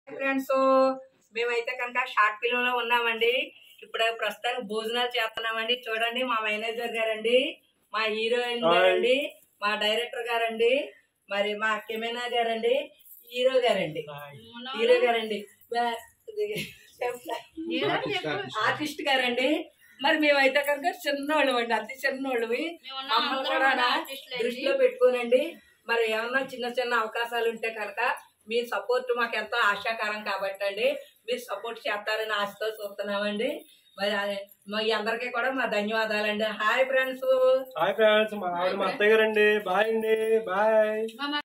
Friends మేమైతే కనుక short film లో ఉన్నామండి ఇప్పుడు ప్రస్తుతానికి భోజనాలు చేస్తున్నామండి చూడండి మా మేనేజర్ గారండి మా హీరోయిన్ గారండి మా డైరెక్టర్ గారండి మరి మా కెమెనా గారండి హీరో గారండి హీరో గారండి బా- ఇది చెప్పలే. ఆర్టిస్ట్ గారండి మరి మేమైతే కనుక చిన్నోళ్ళం అండి అతి చిన్నోళ్ళవి మమ్మల్ని కూడా దృష్టిలో పెట్టుకోనండి మరి ఏమన్నా చిన్న చిన్న అవకాశాలు ఉంటే కనుక మీ సపోర్ట్ మాకు ఎంతో ఆశాకరం కాబట్టి అండి మీరు సపోర్ట్ చేస్తారని ఆశతో చూస్తున్నామండి మరి అదే- మీ అందరికీ కూడా మా ధన్యవాదాలండి హాయ్ ఫ్రెండ్స్ హాయ్ ఫ్రెండ్స్ మా ఆవిడ మా అత్తయ్య గారండి బాయ్ అండి బాయ్